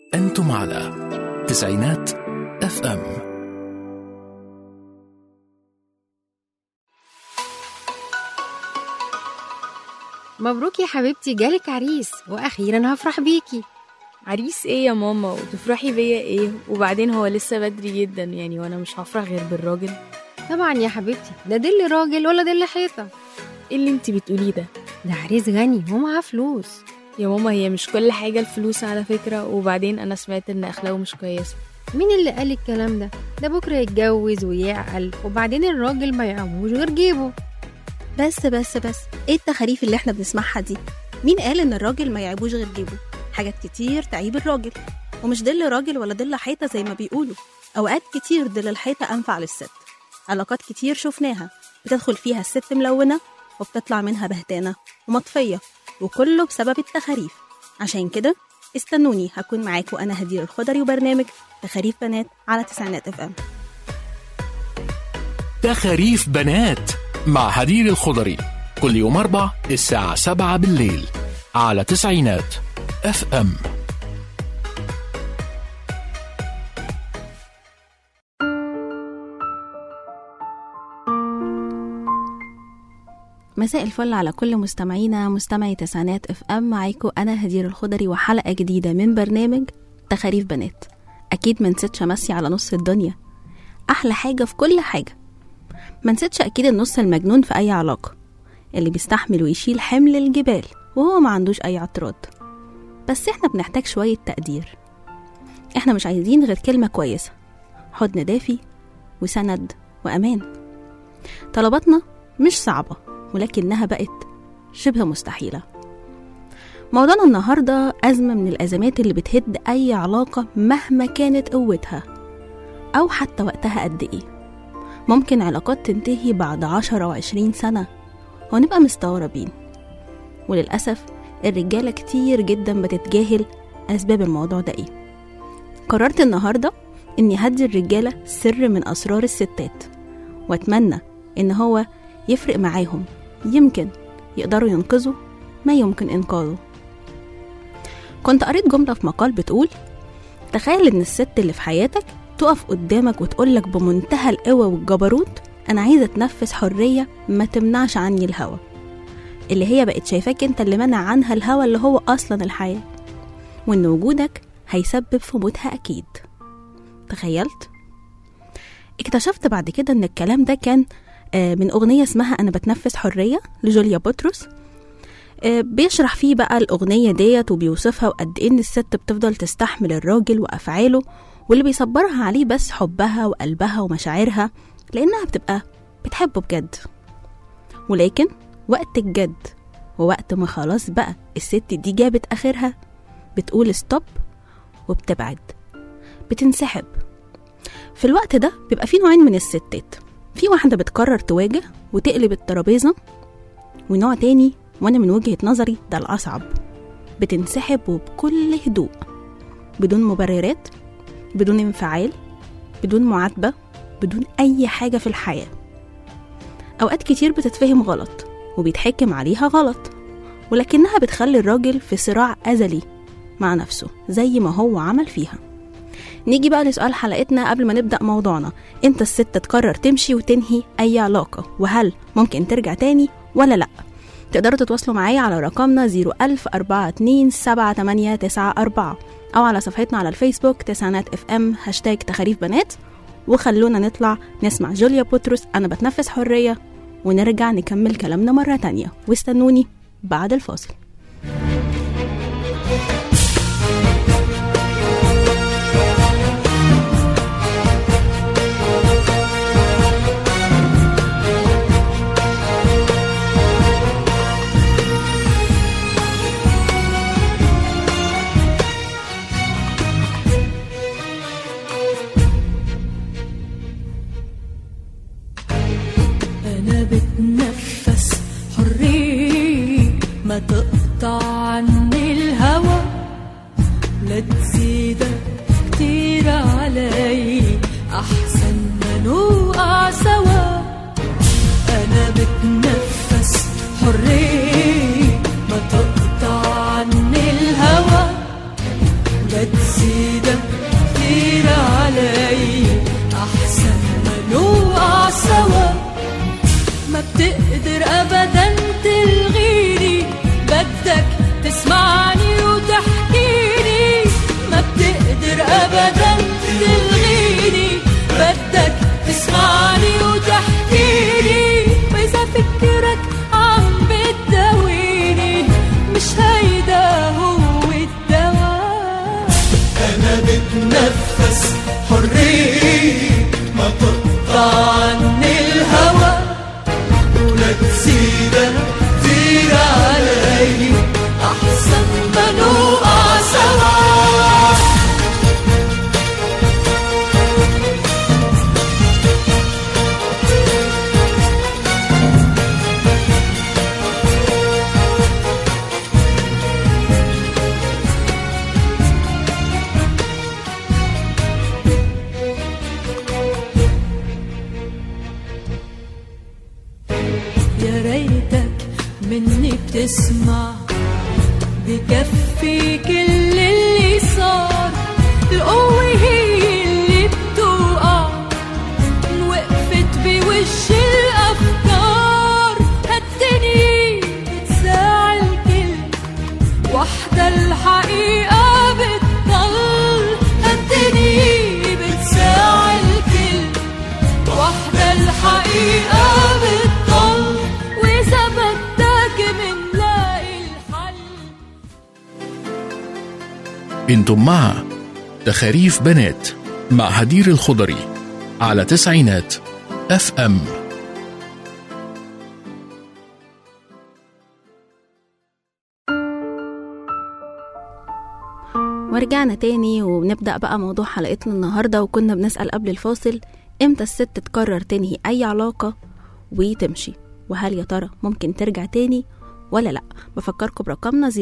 أنتم على تسعينات اف ام مبروك يا حبيبتي جالك عريس واخيرا هفرح بيكي عريس ايه يا ماما وتفرحي بيا ايه وبعدين هو لسه بدري جدا يعني وانا مش هفرح غير بالراجل طبعا يا حبيبتي ده دل راجل ولا دل حيطه ايه اللي انت بتقوليه ده ده عريس غني ومعاه فلوس يا ماما هي مش كل حاجة الفلوس على فكرة وبعدين انا سمعت ان اخلاقه مش كويسة مين اللي قال الكلام ده ده بكره يتجوز ويعقل وبعدين الراجل ما يعموش غير جيبه بس بس بس ايه التخاريف اللي احنا بنسمعها دي مين قال ان الراجل ما يعيبوش غير جيبه حاجات كتير تعيب الراجل ومش دل راجل ولا دل حيطه زي ما بيقولوا اوقات كتير دل الحيطه انفع للست علاقات كتير شفناها بتدخل فيها الست ملونه وبتطلع منها بهتانه ومطفيه وكله بسبب التخاريف عشان كده استنوني هكون معاكم انا هدير الخضري وبرنامج تخاريف بنات على تسعينات اف ام تخاريف بنات مع هدير الخضري كل يوم أربع الساعة سبعة بالليل على تسعينات اف ام مساء الفل على كل مستمعينا مستمعي تسعينات اف ام معاكم انا هدير الخضري وحلقه جديده من برنامج تخاريف بنات اكيد ما نسيتش امسي على نص الدنيا احلى حاجه في كل حاجه ما نسيتش اكيد النص المجنون في اي علاقه اللي بيستحمل ويشيل حمل الجبال وهو ما عندوش اي اعتراض بس احنا بنحتاج شويه تقدير احنا مش عايزين غير كلمه كويسه حضن دافي وسند وامان طلباتنا مش صعبه ولكنها بقت شبه مستحيلة موضوعنا النهاردة أزمة من الأزمات اللي بتهد أي علاقة مهما كانت قوتها أو حتى وقتها قد إيه ممكن علاقات تنتهي بعد عشرة وعشرين سنة ونبقى مستغربين وللأسف الرجالة كتير جدا بتتجاهل أسباب الموضوع ده إيه قررت النهاردة إني هدي الرجالة سر من أسرار الستات وأتمنى إن هو يفرق معاهم يمكن يقدروا ينقذوا ما يمكن إنقاذه كنت قريت جملة في مقال بتقول تخيل إن الست اللي في حياتك تقف قدامك وتقولك بمنتهى القوة والجبروت أنا عايزة أتنفس حرية ما تمنعش عني الهوا اللي هي بقت شايفاك انت اللي منع عنها الهوا اللي هو أصلا الحياة وإن وجودك هيسبب في موتها أكيد تخيلت؟ اكتشفت بعد كده إن الكلام ده كان آه، من أغنية اسمها أنا بتنفس حرية لجوليا بطرس آه، بيشرح فيه بقى الأغنية ديت وبيوصفها وقد إيه إن الست بتفضل تستحمل الراجل وأفعاله واللي بيصبرها عليه بس حبها وقلبها ومشاعرها لأنها بتبقى بتحبه بجد ولكن وقت الجد ووقت ما خلاص بقى الست دي جابت آخرها بتقول ستوب وبتبعد بتنسحب في الوقت ده بيبقى في نوعين من الستات في واحدة بتقرر تواجه وتقلب الترابيزة ونوع تاني وأنا من وجهة نظري ده الأصعب بتنسحب وبكل هدوء بدون مبررات بدون انفعال بدون معاتبة بدون أي حاجة في الحياة أوقات كتير بتتفهم غلط وبيتحكم عليها غلط ولكنها بتخلي الراجل في صراع أزلي مع نفسه زي ما هو عمل فيها نيجي بقى لسؤال حلقتنا قبل ما نبدأ موضوعنا انت الست تقرر تمشي وتنهي أي علاقة وهل ممكن ترجع تاني ولا لأ تقدروا تتواصلوا معايا على رقمنا 010427894 أو على صفحتنا على الفيسبوك تسعينات اف ام هاشتاج تخاريف بنات وخلونا نطلع نسمع جوليا بطرس أنا بتنفس حرية ونرجع نكمل كلامنا مرة تانية واستنوني بعد الفاصل أنا بتنفس حرية ما تقطع عني الهوى لا تزيدك كتير علي أحسن ما نوقع سوا أنا بتنفس حرية ما تقطع عني الهوى لا تزيدك كتير علي أحسن ما نوقع سوا ما بتقدر أبدا تلغيني بدك تسمعني وتحكيني ما بتقدر أبدا تلغيني بدك تسمعني وتحكيني وإذا فكرك عم بتداويني مش هيدا هو الدواء أنا بتنفس حرية ما تقطع عني الهوى ولا تزيدك كتير علي أحسن ما نوقع سوا يا ريتك مني بتسمع بكفي كل اللي صار القوة هي اللي بتوقع إن وقفت بوش الأفكار هالدنيا بتساع الكل وحدة الحقيقة بتضل هالدنيا بتساع الكل وحدة الحقيقة بتضل وإذا بدك منلاقي الحل انتم مع تخاريف بنات مع هدير الخضري على تسعينات اف ام ورجعنا تاني وبنبدأ بقى موضوع حلقتنا النهاردة وكنا بنسأل قبل الفاصل امتى الست تقرر تنهي أي علاقة وتمشي وهل يا ترى ممكن ترجع تاني ولا لأ بفكركم برقمنا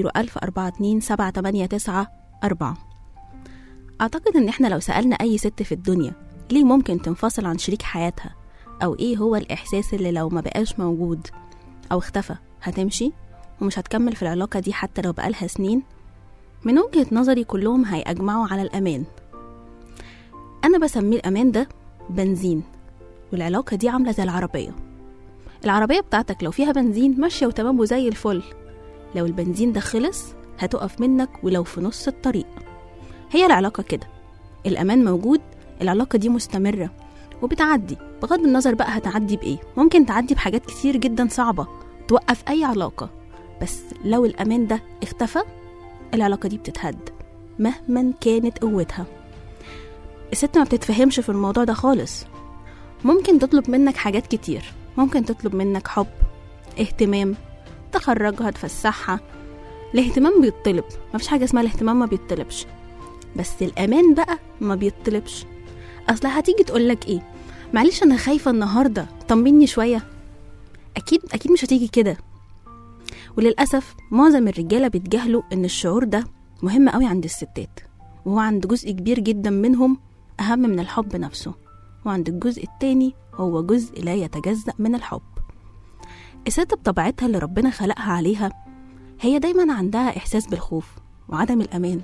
010427894 أعتقد إن إحنا لو سألنا أي ست في الدنيا ليه ممكن تنفصل عن شريك حياتها أو إيه هو الإحساس اللي لو ما بقاش موجود أو اختفى هتمشي ومش هتكمل في العلاقة دي حتى لو بقالها سنين من وجهة نظري كلهم هيأجمعوا على الأمان أنا بسميه الأمان ده بنزين والعلاقة دي عاملة زي العربية العربية بتاعتك لو فيها بنزين ماشية وتمام وزي الفل لو البنزين ده خلص هتقف منك ولو في نص الطريق هي العلاقة كده الأمان موجود العلاقة دي مستمرة وبتعدي بغض النظر بقى هتعدي بإيه ممكن تعدي بحاجات كتير جدا صعبة توقف أي علاقة بس لو الأمان ده اختفى العلاقة دي بتتهد مهما كانت قوتها الست ما بتتفهمش في الموضوع ده خالص ممكن تطلب منك حاجات كتير ممكن تطلب منك حب اهتمام تخرجها تفسحها الاهتمام بيطلب مفيش حاجة اسمها الاهتمام ما بيطلبش بس الأمان بقى ما بيطلبش أصل هتيجي تقولك ايه معلش أنا خايفة النهاردة طمني شوية أكيد أكيد مش هتيجي كده وللأسف معظم الرجالة بيتجاهلوا إن الشعور ده مهم قوي عند الستات وهو عند جزء كبير جدا منهم أهم من الحب نفسه وعند الجزء التاني هو جزء لا يتجزأ من الحب الست بطبيعتها اللي ربنا خلقها عليها هي دايما عندها إحساس بالخوف وعدم الأمان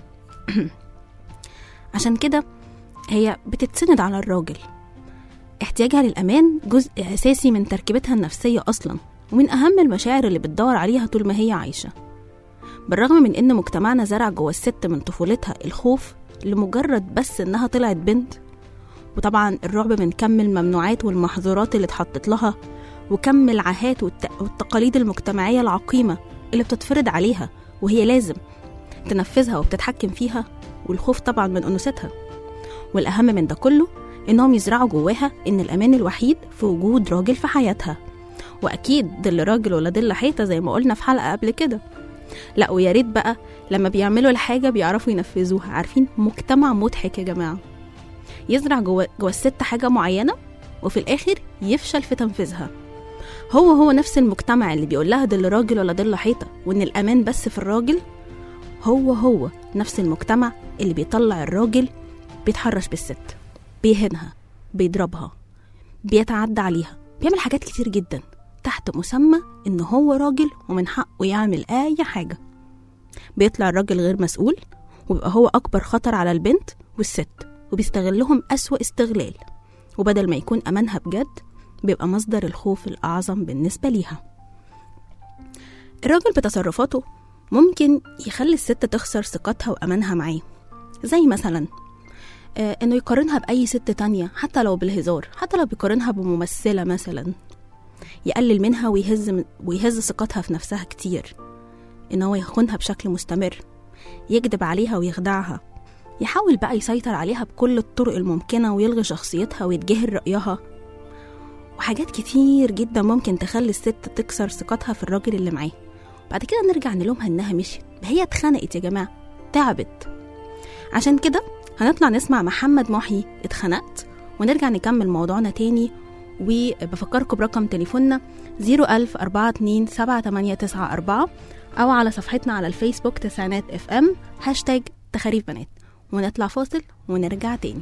عشان كده هي بتتسند على الراجل احتياجها للأمان جزء أساسي من تركيبتها النفسية أصلا ومن أهم المشاعر اللي بتدور عليها طول ما هي عايشة بالرغم من إن مجتمعنا زرع جوه الست من طفولتها الخوف لمجرد بس إنها طلعت بنت وطبعا الرعب من كم الممنوعات والمحظورات اللي اتحطت لها وكم العاهات والت- والتقاليد المجتمعية العقيمة اللي بتتفرض عليها وهي لازم تنفذها وبتتحكم فيها والخوف طبعا من أنوثتها والأهم من ده كله إنهم يزرعوا جواها إن الأمان الوحيد في وجود راجل في حياتها وأكيد ضل راجل ولا ضل حيطة زي ما قلنا في حلقة قبل كده لا ويا ريت بقى لما بيعملوا الحاجة بيعرفوا ينفذوها عارفين مجتمع مضحك يا جماعة يزرع جوا جوا الست حاجة معينة وفي الآخر يفشل في تنفيذها هو هو نفس المجتمع اللي بيقول لها ضل راجل ولا ضل حيطة وإن الأمان بس في الراجل هو هو نفس المجتمع اللي بيطلع الراجل بيتحرش بالست بيهنها بيضربها بيتعدى عليها بيعمل حاجات كتير جدا تحت مسمى إن هو راجل ومن حقه يعمل أي حاجة بيطلع الراجل غير مسؤول وبيبقى هو أكبر خطر على البنت والست وبيستغلهم أسوأ استغلال وبدل ما يكون أمانها بجد بيبقى مصدر الخوف الأعظم بالنسبة ليها الراجل بتصرفاته ممكن يخلي الست تخسر ثقتها وأمانها معاه زي مثلا آه إنه يقارنها بأي ست تانية حتى لو بالهزار حتى لو بيقارنها بممثلة مثلا يقلل منها ويهز ويهز ثقتها في نفسها كتير إن هو يخونها بشكل مستمر يكذب عليها ويخدعها يحاول بقى يسيطر عليها بكل الطرق الممكنة ويلغي شخصيتها ويتجاهل رأيها وحاجات كتير جدا ممكن تخلي الست تكسر ثقتها في الراجل اللي معاه بعد كده نرجع نلومها انها مشيت ما هي اتخنقت يا جماعة تعبت عشان كده هنطلع نسمع محمد محي اتخنقت ونرجع نكمل موضوعنا تاني وبفكركم برقم تليفوننا 01000 42 7894 أو على صفحتنا على الفيسبوك تسعينات اف ام هاشتاج تخاريف بنات ونطلع فاصل ونرجع تاني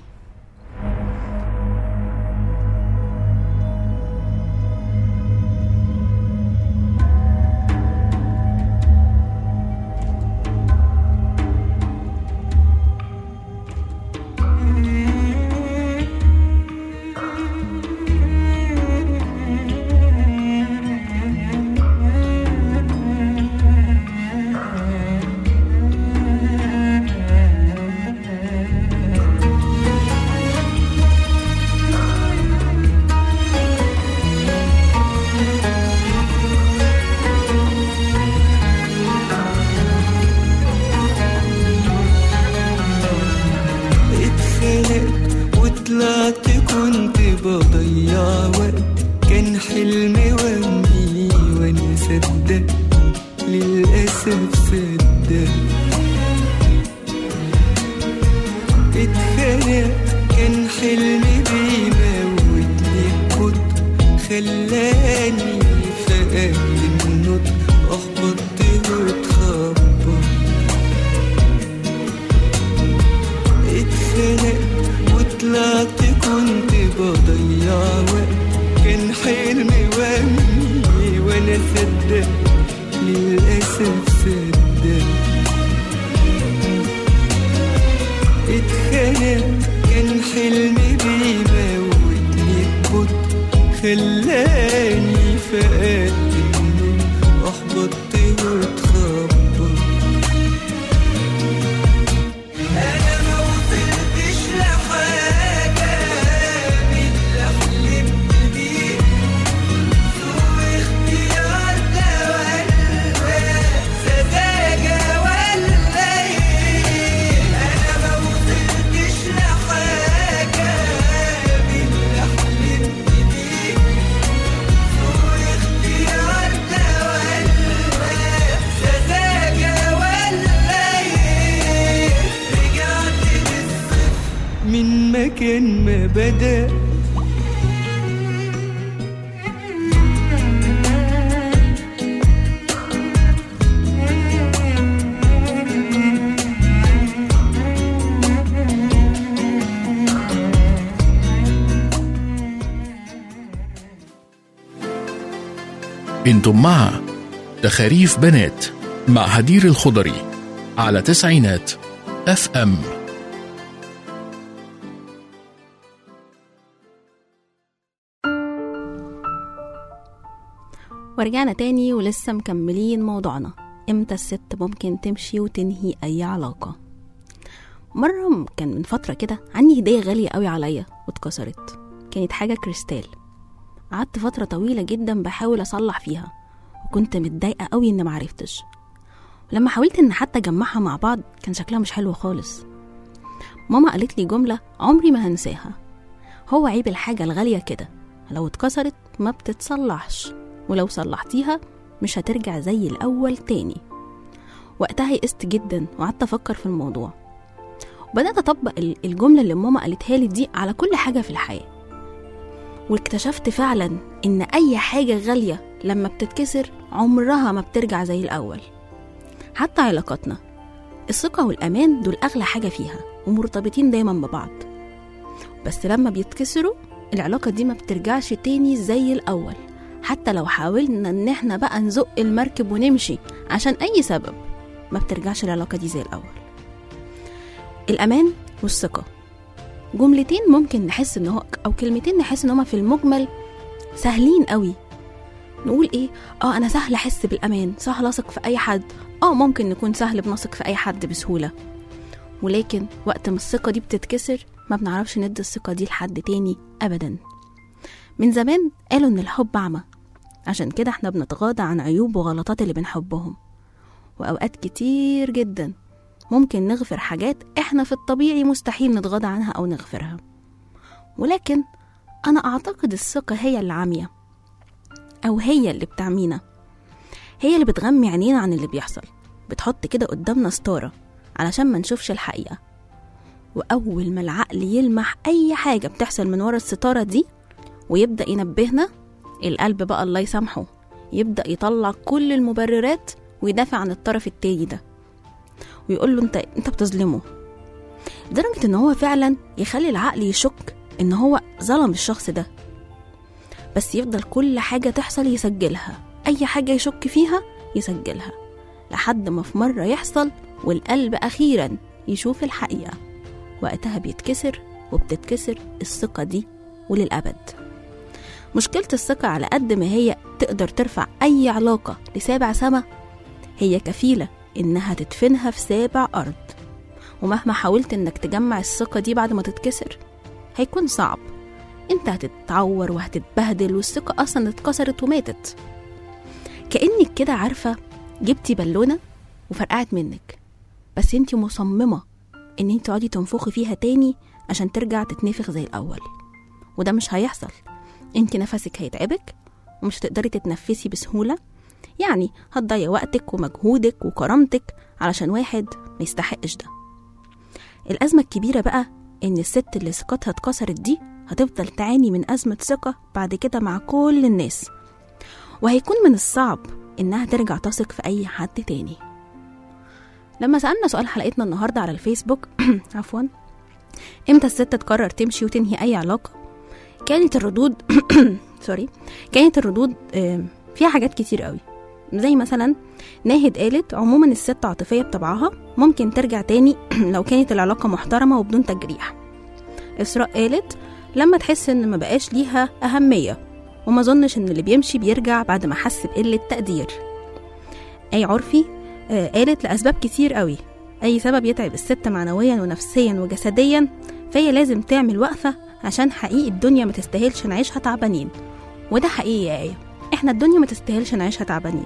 اتخنقت وطلعت كنت بضيع وقت كان حلمي وهمي وانا صدق للأسف صدق اتخنقت كان حلمي بيموتني ببطء خلاني فقدت النطق احبطت واتخبط اتخنقت وطلعت كنت بضيع وقت كان حلمي وهمي وانا صدق للأسف صدق اتخنقت كان حلمي بيموتني ببطء خلاني فقدت النور احبطت واتخبط انا ما وصلتش لحاجه من اللي حلمت بيه سوء اختيار ده ولا سذاجه ولا ايه انا ما وصلتش لحاجه من اللي حلمت بيه سوء اختيار ده ولا سذاجه ولا ايه رجعت للصفر من مكان ما بدأ انتم مع تخاريف بنات مع هدير الخضري على تسعينات اف ام ورجعنا تاني ولسه مكملين موضوعنا امتى الست ممكن تمشي وتنهي اي علاقة مرة م- كان من فترة كده عندي هدية غالية قوي عليا واتكسرت كانت حاجة كريستال قعدت فترة طويلة جدا بحاول أصلح فيها وكنت متضايقة قوي إن معرفتش ولما حاولت إن حتى أجمعها مع بعض كان شكلها مش حلو خالص ماما قالت لي جملة عمري ما هنساها هو عيب الحاجة الغالية كده لو اتكسرت ما بتتصلحش ولو صلحتيها مش هترجع زي الأول تاني وقتها يئست جدا وقعدت أفكر في الموضوع وبدأت أطبق ال- الجملة اللي ماما قالتها لي دي على كل حاجة في الحياة واكتشفت فعلا إن أي حاجة غالية لما بتتكسر عمرها ما بترجع زي الأول حتى علاقاتنا الثقة والأمان دول أغلى حاجة فيها ومرتبطين دايما ببعض بس لما بيتكسروا العلاقة دي ما بترجعش تاني زي الأول حتى لو حاولنا إن احنا بقى نزق المركب ونمشي عشان أي سبب ما بترجعش العلاقة دي زي الأول الأمان والثقة جملتين ممكن نحس ان هو او كلمتين نحس ان هما في المجمل سهلين قوي نقول ايه اه انا سهل احس بالامان سهل اثق في اي حد اه ممكن نكون سهل بنثق في اي حد بسهوله ولكن وقت ما الثقه دي بتتكسر ما بنعرفش ندي الثقه دي لحد تاني ابدا من زمان قالوا ان الحب اعمى عشان كده احنا بنتغاضى عن عيوب وغلطات اللي بنحبهم واوقات كتير جدا ممكن نغفر حاجات احنا في الطبيعي مستحيل نتغاضى عنها او نغفرها ولكن انا اعتقد الثقه هي اللي عاميه او هي اللي بتعمينا هي اللي بتغمي عينينا عن اللي بيحصل بتحط كده قدامنا ستاره علشان ما نشوفش الحقيقه واول ما العقل يلمح اي حاجه بتحصل من ورا الستاره دي ويبدا ينبهنا القلب بقى الله يسامحه يبدا يطلع كل المبررات ويدافع عن الطرف التاني ده ويقول له انت انت بتظلمه لدرجه ان هو فعلا يخلي العقل يشك ان هو ظلم الشخص ده بس يفضل كل حاجه تحصل يسجلها اي حاجه يشك فيها يسجلها لحد ما في مره يحصل والقلب اخيرا يشوف الحقيقه وقتها بيتكسر وبتتكسر الثقه دي وللابد مشكله الثقه على قد ما هي تقدر ترفع اي علاقه لسابع سما هي كفيله إنها تدفنها في سابع أرض ومهما حاولت إنك تجمع الثقة دي بعد ما تتكسر هيكون صعب انت هتتعور وهتتبهدل والثقة أصلا اتكسرت وماتت كأنك كده عارفة جبتي بالونة وفرقعت منك بس انت مصممة ان انت تقعدي تنفخي فيها تاني عشان ترجع تتنفخ زي الأول وده مش هيحصل انت نفسك هيتعبك ومش هتقدري تتنفسي بسهولة يعني هتضيع وقتك ومجهودك وكرامتك علشان واحد ما يستحقش ده الأزمة الكبيرة بقى إن الست اللي ثقتها اتكسرت دي هتفضل تعاني من أزمة ثقة بعد كده مع كل الناس وهيكون من الصعب إنها ترجع تثق في أي حد تاني لما سألنا سؤال حلقتنا النهاردة على الفيسبوك عفوا إمتى الست تقرر تمشي وتنهي أي علاقة كانت الردود سوري كانت الردود آه، فيها حاجات كتير قوي زي مثلا ناهد قالت عموما الست عاطفية بطبعها ممكن ترجع تاني لو كانت العلاقة محترمة وبدون تجريح إسراء قالت لما تحس إن ما بقاش ليها أهمية وما ظنش إن اللي بيمشي بيرجع بعد ما حس بقلة تقدير أي عرفي آه، قالت لأسباب كتير قوي أي سبب يتعب الست معنويا ونفسيا وجسديا فهي لازم تعمل وقفة عشان حقيقي الدنيا ما تستاهلش نعيشها تعبانين وده حقيقي يا آية احنا الدنيا ما تستاهلش نعيشها تعبانين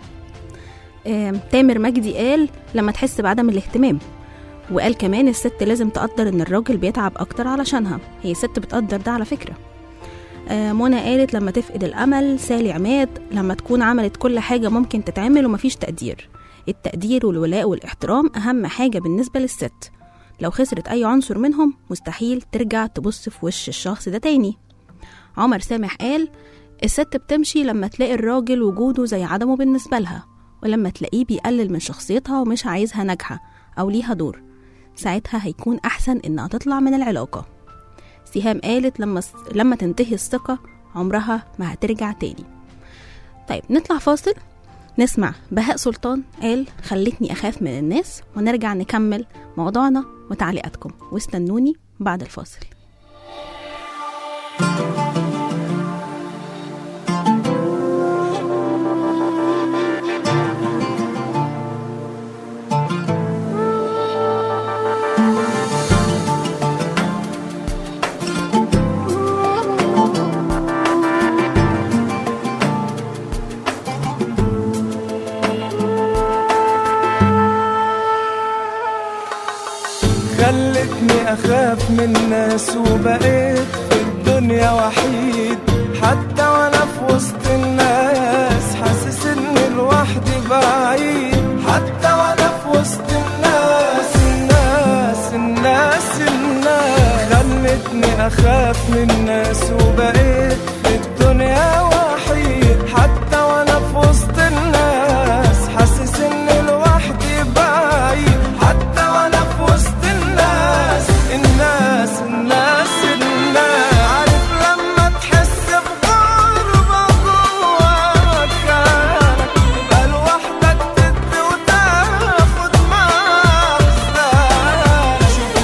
آم، تامر مجدي قال لما تحس بعدم الاهتمام وقال كمان الست لازم تقدر ان الراجل بيتعب اكتر علشانها هي ست بتقدر ده على فكرة آه، منى قالت لما تفقد الامل سالي عماد لما تكون عملت كل حاجة ممكن تتعمل ومفيش تقدير التقدير والولاء والاحترام اهم حاجة بالنسبة للست لو خسرت اي عنصر منهم مستحيل ترجع تبص في وش الشخص ده تاني عمر سامح قال الست بتمشي لما تلاقي الراجل وجوده زي عدمه بالنسبة لها ولما تلاقيه بيقلل من شخصيتها ومش عايزها ناجحة أو ليها دور ساعتها هيكون أحسن إنها تطلع من العلاقة سهام قالت لما لما تنتهي الثقة عمرها ما هترجع تاني طيب نطلع فاصل نسمع بهاء سلطان قال خلتني أخاف من الناس ونرجع نكمل موضوعنا وتعليقاتكم واستنوني بعد الفاصل خلتني أخاف من الناس وبقيت في الدنيا وحيد حتى وأنا في وسط الناس حاسس إني لوحدي بعيد حتى وأنا في وسط الناس الناس الناس الناس خلتني أخاف من الناس وبقيت في الدنيا وحيد حتى وأنا في وسط الناس حاسس إني لوحدي بعيد حتى وأنا في وسط الناس الناس الناس الناس عارف لما تحس بغربة جوا مكانك تبقى لوحدك تدي وتاخد معاك شوف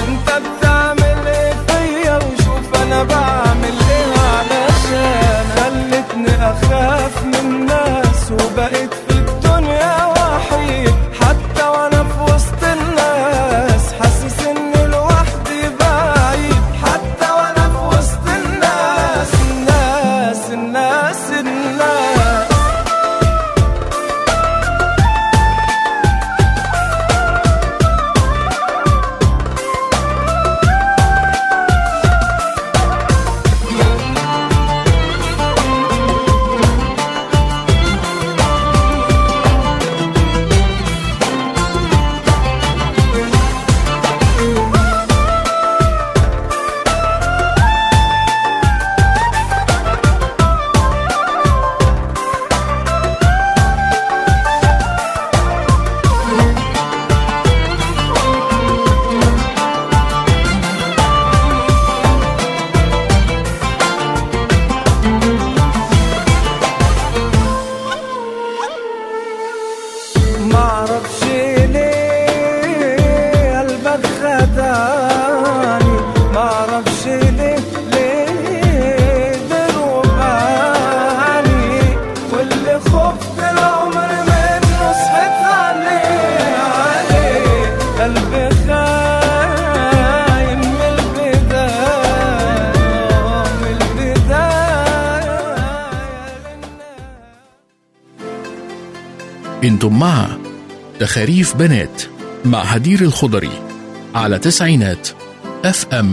انتم مع تخاريف بنات مع هدير الخضري على تسعينات اف ام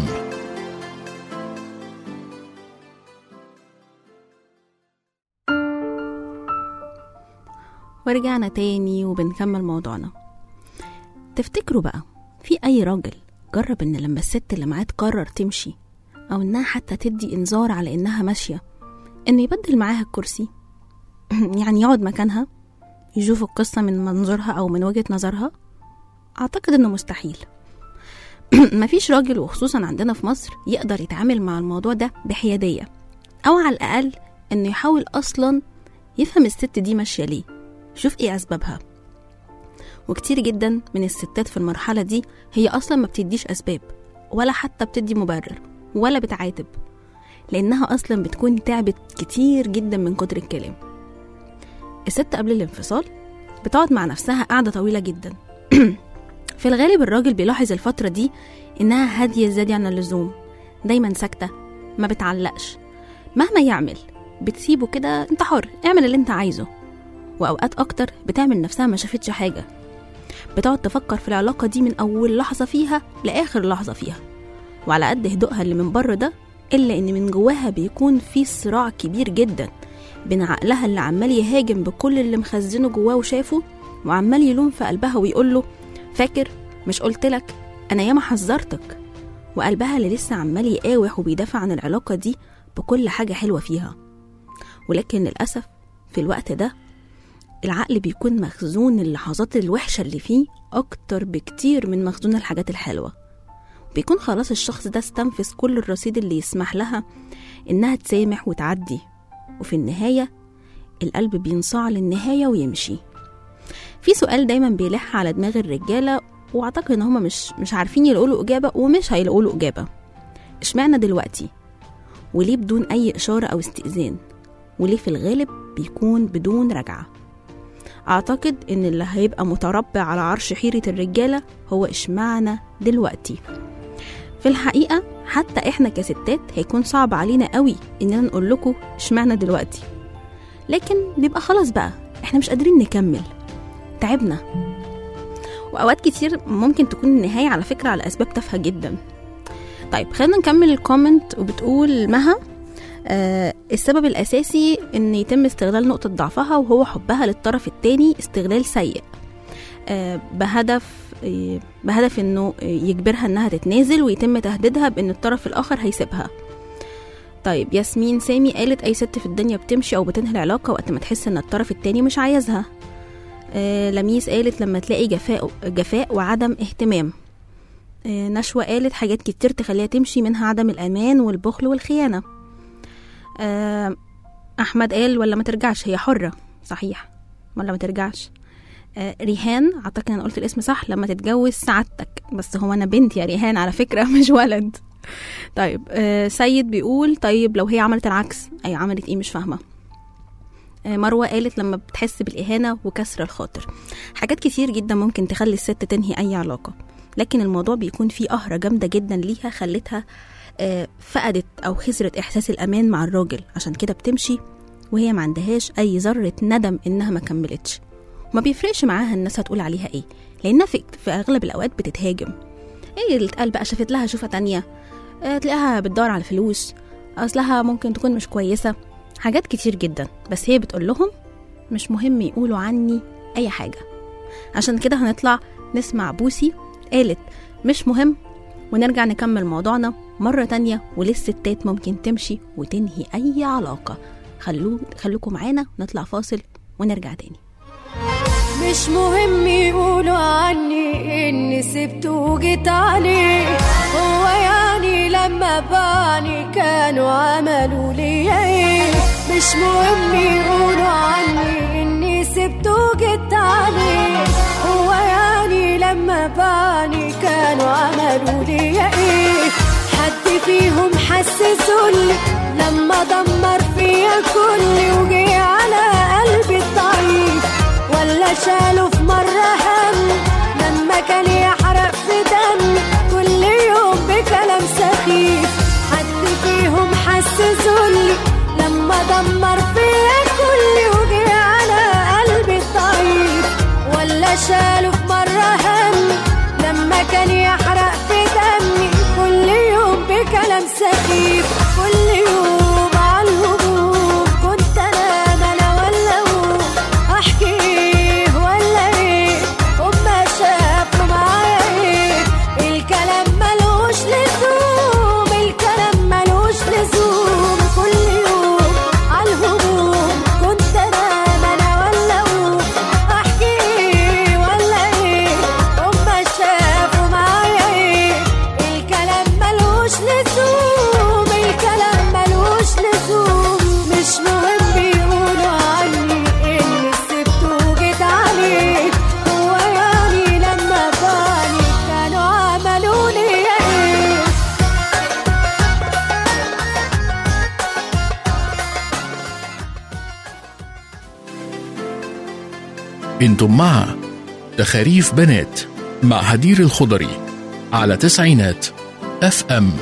ورجعنا تاني وبنكمل موضوعنا تفتكروا بقى في أي راجل جرب إن لما الست اللي معاه تقرر تمشي أو إنها حتى تدي إنذار على إنها ماشية إنه يبدل معاها الكرسي يعني يقعد مكانها يشوف القصة من منظورها أو من وجهة نظرها أعتقد إنه مستحيل مفيش راجل وخصوصا عندنا في مصر يقدر يتعامل مع الموضوع ده بحيادية أو على الأقل إنه يحاول أصلا يفهم الست دي ماشية ليه شوف ايه اسبابها وكتير جدا من الستات في المرحلة دي هي أصلا ما بتديش أسباب ولا حتى بتدي مبرر ولا بتعاتب لأنها أصلا بتكون تعبت كتير جدا من كتر الكلام الست قبل الانفصال بتقعد مع نفسها قعدة طويلة جدا في الغالب الراجل بيلاحظ الفترة دي إنها هادية زيادة عن اللزوم دايما ساكتة ما بتعلقش مهما يعمل بتسيبه كده انت حر اعمل اللي انت عايزه وأوقات أكتر بتعمل نفسها ما شافتش حاجة بتقعد تفكر في العلاقة دي من أول لحظة فيها لآخر لحظة فيها وعلى قد هدوءها اللي من بره ده إلا إن من جواها بيكون في صراع كبير جدا بين عقلها اللي عمال يهاجم بكل اللي مخزنه جواه وشافه وعمال يلوم في قلبها ويقول له فاكر مش قلتلك أنا ياما حذرتك وقلبها اللي لسه عمال يقاوح وبيدافع عن العلاقة دي بكل حاجة حلوة فيها ولكن للأسف في الوقت ده العقل بيكون مخزون اللحظات الوحشة اللي فيه أكتر بكتير من مخزون الحاجات الحلوة بيكون خلاص الشخص ده استنفذ كل الرصيد اللي يسمح لها إنها تسامح وتعدي وفي النهاية القلب بينصاع للنهاية ويمشي في سؤال دايما بيلح على دماغ الرجالة وأعتقد إن هما مش مش عارفين يلاقوا له إجابة ومش هيلاقوا له إجابة إشمعنى دلوقتي وليه بدون أي إشارة أو استئذان وليه في الغالب بيكون بدون رجعه أعتقد إن اللي هيبقى متربع على عرش حيرة الرجالة هو إشمعنى دلوقتي في الحقيقة حتى إحنا كستات هيكون صعب علينا قوي إننا نقول لكم إشمعنى دلوقتي لكن بيبقى خلاص بقى إحنا مش قادرين نكمل تعبنا وأوقات كتير ممكن تكون النهاية على فكرة على أسباب تافهة جدا طيب خلينا نكمل الكومنت وبتقول مها آه السبب الأساسي إن يتم استغلال نقطة ضعفها وهو حبها للطرف التاني استغلال سيء آه بهدف آه بهدف إنه يجبرها إنها تتنازل ويتم تهديدها بإن الطرف الآخر هيسيبها طيب ياسمين سامي قالت أي ست في الدنيا بتمشي أو بتنهي العلاقة وقت ما تحس إن الطرف التاني مش عايزها آه لميس قالت لما تلاقي جفاء جفاء وعدم اهتمام آه نشوى قالت حاجات كتير تخليها تمشي منها عدم الأمان والبخل والخيانة آه، احمد قال ولا ما ترجعش هي حره صحيح ولا ما ترجعش آه، ريهان اعتقد انا قلت الاسم صح لما تتجوز سعادتك بس هو انا بنت يا ريهان على فكره مش ولد طيب آه، سيد بيقول طيب لو هي عملت العكس اي عملت ايه مش فاهمه آه، مروة قالت لما بتحس بالإهانة وكسر الخاطر حاجات كتير جدا ممكن تخلي الست تنهي أي علاقة لكن الموضوع بيكون فيه قهرة جامدة جدا ليها خلتها آه، فقدت او خسرت احساس الامان مع الراجل عشان كده بتمشي وهي ما عندهاش اي ذره ندم انها ما كملتش ما بيفرقش معاها الناس هتقول عليها ايه لانها في, في اغلب الاوقات بتتهاجم ايه اللي اتقال بقى شافت لها شوفه تانية آه، تلاقيها بتدور على الفلوس اصلها ممكن تكون مش كويسه حاجات كتير جدا بس هي بتقول لهم مش مهم يقولوا عني اي حاجه عشان كده هنطلع نسمع بوسي قالت مش مهم ونرجع نكمل موضوعنا مرة تانية وللستات ممكن تمشي وتنهي أي علاقة خلو خلوكم معانا نطلع فاصل ونرجع تاني مش مهم يقولوا عني اني سبت وجيت عليه هو يعني لما باني كانوا عملوا لي ايه مش مهم يقولوا عني اني سبت وجيت عليه هو يعني لما باني كانوا عملوا لي ايه حد فيهم حسسولي لما دمر فيا كلي وجي على قلبي الضعيف ولا شالوا في مرة هم لما كان يحرق في دمي كل يوم بكلام سخيف حد فيهم حسسولي لما دمر فيا كل وجي على قلبي الضعيف انتم مع تخاريف بنات مع هدير الخضري على تسعينات اف ام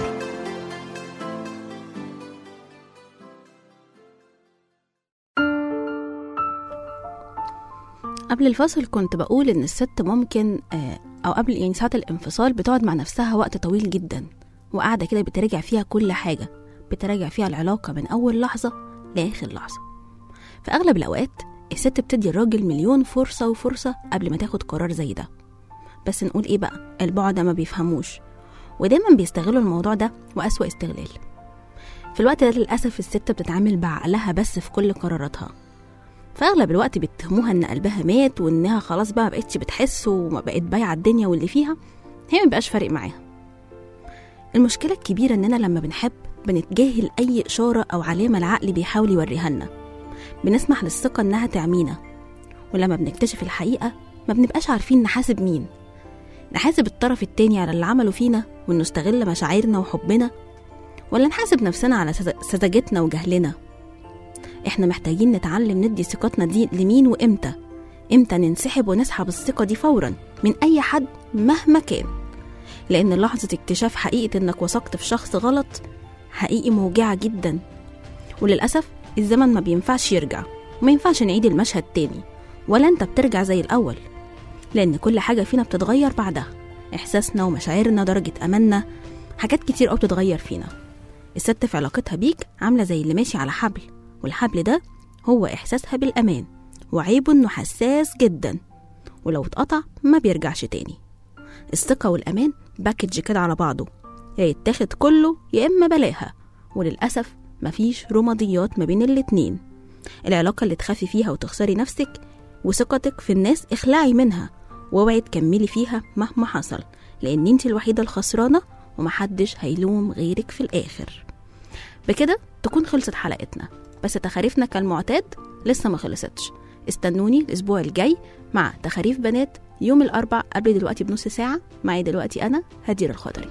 قبل الفصل كنت بقول ان الست ممكن آه، او قبل يعني ساعة الانفصال بتقعد مع نفسها وقت طويل جدا وقاعدة كده بتراجع فيها كل حاجة بتراجع فيها العلاقة من أول لحظة لآخر لحظة في أغلب الأوقات الست بتدي الراجل مليون فرصة وفرصة قبل ما تاخد قرار زي ده بس نقول إيه بقى البعد ما بيفهموش ودايما بيستغلوا الموضوع ده وأسوأ استغلال في الوقت ده للأسف الست بتتعامل بعقلها بس في كل قراراتها في أغلب الوقت بيتهموها إن قلبها مات وإنها خلاص بقى مبقتش بتحس وما بقت بايعة الدنيا واللي فيها هي مبقاش فارق معاها المشكلة الكبيرة إننا لما بنحب بنتجاهل أي إشارة أو علامة العقل بيحاول يوريها لنا بنسمح للثقة إنها تعمينا ولما بنكتشف الحقيقة ما بنبقاش عارفين نحاسب مين نحاسب الطرف التاني على اللي عمله فينا وإنه استغل مشاعرنا وحبنا ولا نحاسب نفسنا على سذ- سذاجتنا وجهلنا احنا محتاجين نتعلم ندي ثقتنا دي لمين وامتى امتى ننسحب ونسحب الثقة دي فورا من أي حد مهما كان لأن لحظة اكتشاف حقيقة إنك وثقت في شخص غلط حقيقي موجعة جدا وللأسف الزمن ما بينفعش يرجع وما ينفعش نعيد المشهد تاني ولا انت بترجع زي الأول لأن كل حاجة فينا بتتغير بعدها إحساسنا ومشاعرنا درجة أملنا حاجات كتير أوي بتتغير فينا الست في علاقتها بيك عاملة زي اللي ماشي على حبل والحبل ده هو إحساسها بالأمان وعيبه إنه حساس جدا ولو اتقطع ما بيرجعش تاني الثقة والأمان باكج كده على بعضه يا يتاخد كله يا إما بلاها وللأسف مفيش رماديات ما بين الاتنين العلاقة اللي تخافي فيها وتخسري نفسك وثقتك في الناس اخلعي منها واوعي تكملي فيها مهما حصل لأن انت الوحيدة الخسرانة ومحدش هيلوم غيرك في الآخر بكده تكون خلصت حلقتنا بس تخاريفنا كالمعتاد لسه ما خلصتش استنوني الأسبوع الجاي مع تخاريف بنات يوم الأربع قبل دلوقتي بنص ساعة معي دلوقتي أنا هدير الخضري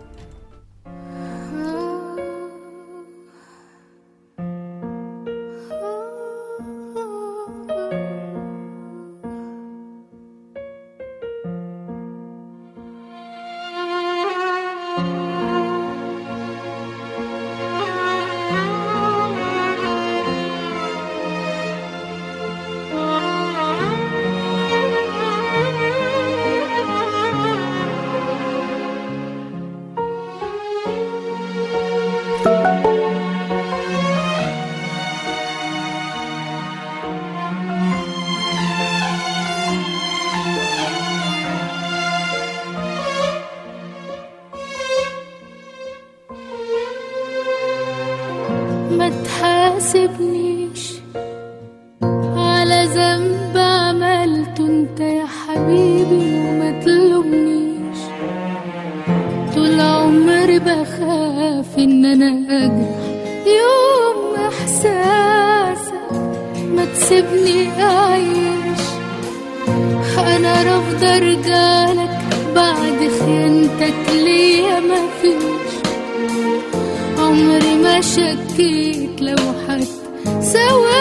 ما تحاسبنيش على ذنب عملته انت يا حبيبي وما تلومنيش طول عمري بخاف ان انا اجرح يوم احساسك ما تسيبني اعيش انا رافضه ارجعلك بعد خيانتك ليا مفيش عمري ما شكيت لو حد سوى